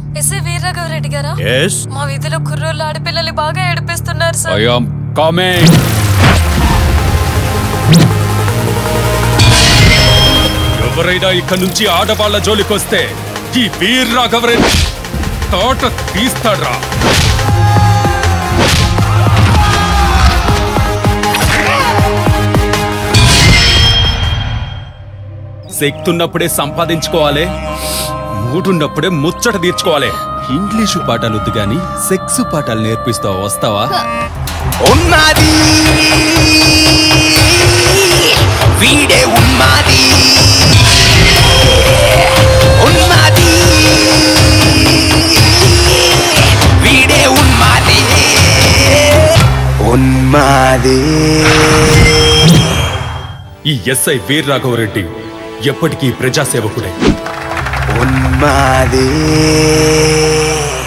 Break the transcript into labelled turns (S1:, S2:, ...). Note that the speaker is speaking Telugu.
S1: ఎస్ఐ వీరరాఘవరెడ్డి గారా
S2: ఎస్
S1: మా వీధిలో కుర్రోళ్ళు ఆడపిల్లల్ని బాగా ఏడిపిస్తున్నారు సార్
S2: ఐ ఆమ్ కమింగ్ ఎవరైనా ఇక్కడి నుంచి ఆడవాళ్ల జోలికొస్తే ఈ వీర్ రాఘవరెడ్డి తోట తీస్తాడ్రా శక్తి ఉన్నప్పుడే సంపాదించుకోవాలి మూడున్నప్పుడే ముచ్చట తీర్చుకోవాలి ఇంగ్లీషు పాఠాలు వద్దు గాని సెక్స్ పాఠాలు నేర్పిస్తావా వస్తావా
S3: ఉన్నది వీడే ఉన్నది ఉన్నది వీడే ఉన్నది ఉన్నది
S2: ఈ ఎస్ఐ వీర్ రాఘవరెడ్డి ఎప్పటికీ ప్రజాసేవకుడే
S3: ఉన్నది